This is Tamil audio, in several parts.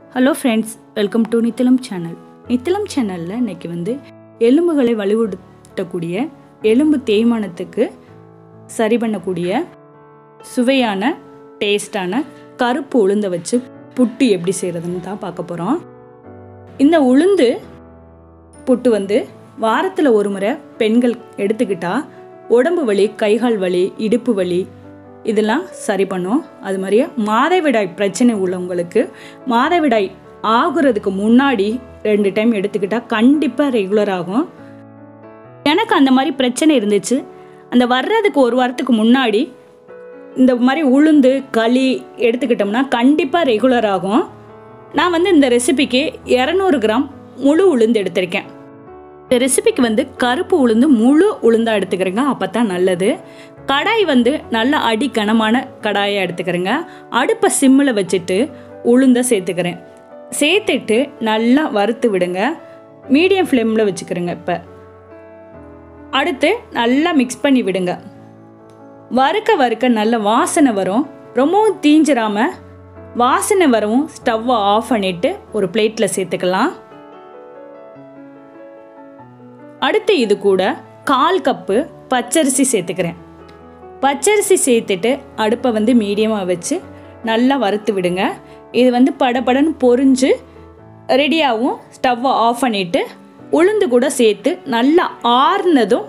hello friends welcome to Nithilam channel Nithilam சேனலில் இன்னைக்கு வந்து எலும்புகளை வலுவுடுத்தக்கூடிய எலும்பு தேய்மானத்துக்கு சரி பண்ணக்கூடிய சுவையான டேஸ்டான கருப்பு உளுந்தை வச்சு புட்டு எப்படி செய்கிறதுன்னு தான் பார்க்க போகிறோம் இந்த உளுந்து புட்டு வந்து வாரத்தில் ஒரு முறை பெண்கள் எடுத்துக்கிட்டால் உடம்பு வலி கைகால் வலி இடுப்பு வலி இதெல்லாம் சரி பண்ணும் அது மாதிரியே மாதவிடாய் பிரச்சனை உள்ளவங்களுக்கு மாதவிடாய் ஆகுறதுக்கு முன்னாடி ரெண்டு டைம் எடுத்துக்கிட்டால் கண்டிப்பாக ரெகுலர் ஆகும் எனக்கு அந்த மாதிரி பிரச்சனை இருந்துச்சு அந்த வர்றதுக்கு ஒரு வாரத்துக்கு முன்னாடி இந்த மாதிரி உளுந்து களி எடுத்துக்கிட்டோம்னா கண்டிப்பாக ரெகுலர் ஆகும் நான் வந்து இந்த ரெசிபிக்கு இரநூறு கிராம் முழு உளுந்து எடுத்திருக்கேன் இந்த ரெசிபிக்கு வந்து கருப்பு உளுந்து முழு உளுந்தாக எடுத்துக்கிறேங்க அப்போ தான் நல்லது கடாய் வந்து நல்ல அடி கனமான கடாயை எடுத்துக்கிறேங்க அடுப்பை சிம்மில் வச்சுட்டு உளுந்தை சேர்த்துக்கிறேன் சேர்த்துட்டு நல்லா வறுத்து விடுங்க மீடியம் ஃப்ளேமில் வச்சுக்கிறேங்க இப்போ அடுத்து நல்லா மிக்ஸ் பண்ணி விடுங்க வறுக்க வறுக்க நல்ல வாசனை வரும் ரொம்பவும் தீஞ்சிராமல் வாசனை வரவும் ஸ்டவ்வை ஆஃப் பண்ணிவிட்டு ஒரு பிளேட்டில் சேர்த்துக்கலாம் அடுத்து இது கூட கால் கப்பு பச்சரிசி சேர்த்துக்கிறேன் பச்சரிசி சேர்த்துட்டு அடுப்பை வந்து மீடியமாக வச்சு நல்லா வறுத்து விடுங்க இது வந்து படபடன்னு பொரிஞ்சு ரெடியாகவும் ஸ்டவ்வை ஆஃப் பண்ணிவிட்டு உளுந்து கூட சேர்த்து நல்லா ஆறுனதும்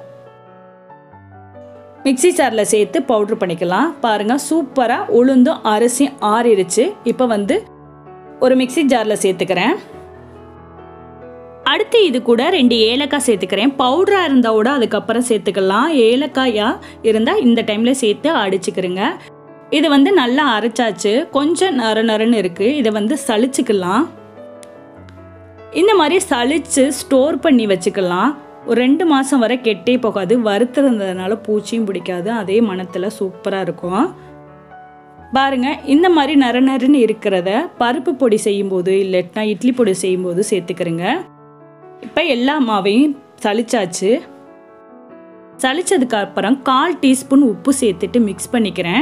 மிக்சி ஜாரில் சேர்த்து பவுட்ரு பண்ணிக்கலாம் பாருங்கள் சூப்பராக உளுந்தும் அரிசியும் ஆறிடுச்சு இப்போ வந்து ஒரு மிக்சி ஜாரில் சேர்த்துக்கிறேன் அடுத்து இது கூட ரெண்டு ஏலக்காய் சேர்த்துக்கிறேன் பவுடராக இருந்தால் கூட அதுக்கப்புறம் சேர்த்துக்கலாம் ஏலக்காயாக இருந்தால் இந்த டைமில் சேர்த்து அடிச்சுக்கிறேங்க இது வந்து நல்லா அரைச்சாச்சு கொஞ்சம் நர நரன்னு இருக்குது இதை வந்து சளிச்சுக்கலாம் இந்த மாதிரி சளிச்சு ஸ்டோர் பண்ணி வச்சுக்கலாம் ஒரு ரெண்டு மாதம் வரை கெட்டே போகாது வறுத்துருந்ததுனால பூச்சியும் பிடிக்காது அதே மனத்தில் சூப்பராக இருக்கும் பாருங்க இந்த மாதிரி நர நறுன்னு இருக்கிறத பருப்பு பொடி செய்யும்போது இல்லைன்னா இட்லி பொடி செய்யும்போது சேர்த்துக்கிறேங்க இப்போ எல்லா மாவையும் சளிச்சாச்சு சளிச்சதுக்கு அப்புறம் கால் டீஸ்பூன் உப்பு சேர்த்துட்டு மிக்ஸ் பண்ணிக்கிறேன்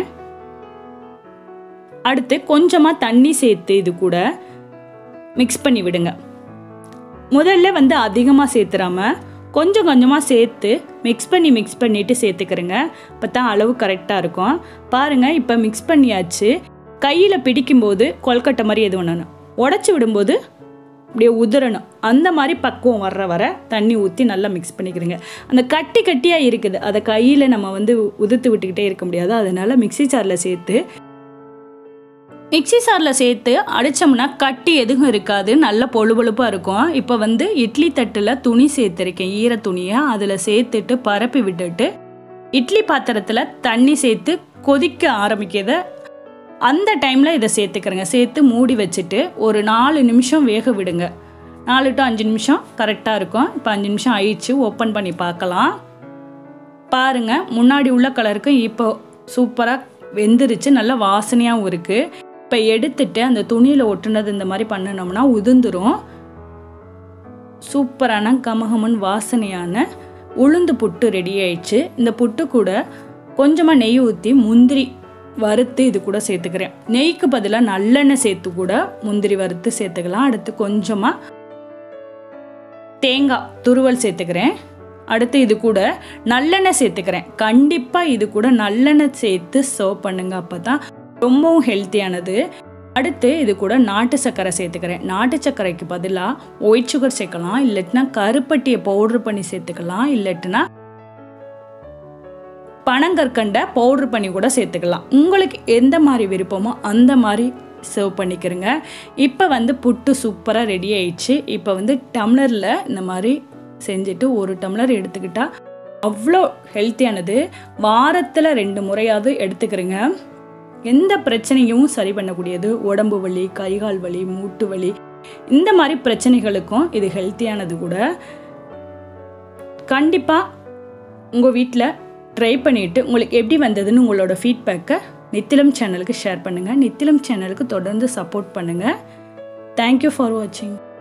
அடுத்து கொஞ்சமாக தண்ணி சேர்த்து இது கூட மிக்ஸ் பண்ணி விடுங்க முதல்ல வந்து அதிகமாக சேர்த்துறாம கொஞ்சம் கொஞ்சமாக சேர்த்து மிக்ஸ் பண்ணி மிக்ஸ் பண்ணிவிட்டு சேர்த்துக்கிறேங்க அப்போ தான் அளவு கரெக்டாக இருக்கும் பாருங்கள் இப்போ மிக்ஸ் பண்ணியாச்சு கையில் பிடிக்கும்போது கொல்கட்டை மாதிரி எது ஒன்று உடச்சி விடும்போது அப்படியே உதிரணும் அந்த மாதிரி பக்குவம் வர்ற வர தண்ணி ஊற்றி நல்லா மிக்ஸ் பண்ணிக்கிறேங்க அந்த கட்டி கட்டியாக இருக்குது அதை கையில் நம்ம வந்து உதுத்து விட்டுக்கிட்டே இருக்க முடியாது அதனால் மிக்சி சாரில் சேர்த்து மிக்சி சாரில் சேர்த்து அடித்தோம்னா கட்டி எதுவும் இருக்காது நல்ல பொழுபொழுப்பாக இருக்கும் இப்போ வந்து இட்லி தட்டில் துணி சேர்த்துருக்கேன் ஈர துணியை அதில் சேர்த்துட்டு பரப்பி விட்டுட்டு இட்லி பாத்திரத்தில் தண்ணி சேர்த்து கொதிக்க ஆரம்பிக்கிறத அந்த டைமில் இதை சேர்த்துக்கிறேங்க சேர்த்து மூடி வச்சுட்டு ஒரு நாலு நிமிஷம் வேக விடுங்க நாலு டு அஞ்சு நிமிஷம் கரெக்டாக இருக்கும் இப்போ அஞ்சு நிமிஷம் ஆயிடுச்சு ஓப்பன் பண்ணி பார்க்கலாம் பாருங்கள் முன்னாடி உள்ள கலருக்கு இப்போ சூப்பராக வெந்துருச்சு நல்ல வாசனையாகவும் இருக்குது இப்போ எடுத்துட்டு அந்த துணியில் ஒட்டுனது இந்த மாதிரி பண்ணினோம்னா உதிர்ந்துரும் சூப்பரான கமகமன் வாசனையான உளுந்து புட்டு ரெடி ஆயிடுச்சு இந்த புட்டு கூட கொஞ்சமாக நெய் ஊற்றி முந்திரி வறுத்து இது கூட சேர்த்துக்கிறேன் நெய்க்கு பதிலாக நல்லெண்ணெய் சேர்த்து கூட முந்திரி வறுத்து சேர்த்துக்கலாம் அடுத்து கொஞ்சமாக தேங்காய் துருவல் சேர்த்துக்கிறேன் அடுத்து இது கூட நல்லெண்ணெய் சேர்த்துக்கிறேன் கண்டிப்பாக இது கூட நல்லெண்ணெய் சேர்த்து சர்வ் பண்ணுங்க அப்போ தான் ரொம்பவும் ஹெல்த்தியானது அடுத்து இது கூட நாட்டு சர்க்கரை சேர்த்துக்கிறேன் நாட்டு சர்க்கரைக்கு பதிலாக ஒயிட் சுகர் சேர்க்கலாம் இல்லாட்டினா கருப்பட்டியை பவுட்ரு பண்ணி சேர்த்துக்கலாம் இல்லாட்டினா பனங்கற்கண்டை பவுட்ரு பண்ணி கூட சேர்த்துக்கலாம் உங்களுக்கு எந்த மாதிரி விருப்பமோ அந்த மாதிரி சர்வ் பண்ணிக்கிறேங்க இப்போ வந்து புட்டு சூப்பராக ரெடி ஆயிடுச்சு இப்போ வந்து டம்ளரில் இந்த மாதிரி செஞ்சுட்டு ஒரு டம்ளர் எடுத்துக்கிட்டால் அவ்வளோ ஹெல்த்தியானது வாரத்தில் ரெண்டு முறையாவது எடுத்துக்கிறேங்க எந்த பிரச்சனையும் சரி பண்ணக்கூடியது உடம்பு வலி கைகால் வலி மூட்டு வலி இந்த மாதிரி பிரச்சனைகளுக்கும் இது ஹெல்த்தியானது கூட கண்டிப்பாக உங்கள் வீட்டில் ட்ரை பண்ணிவிட்டு உங்களுக்கு எப்படி வந்ததுன்னு உங்களோட ஃபீட்பேக்கை நித்திலம் சேனலுக்கு ஷேர் பண்ணுங்கள் நித்திலம் சேனலுக்கு தொடர்ந்து சப்போர்ட் பண்ணுங்கள் தேங்க்யூ ஃபார் வாட்சிங்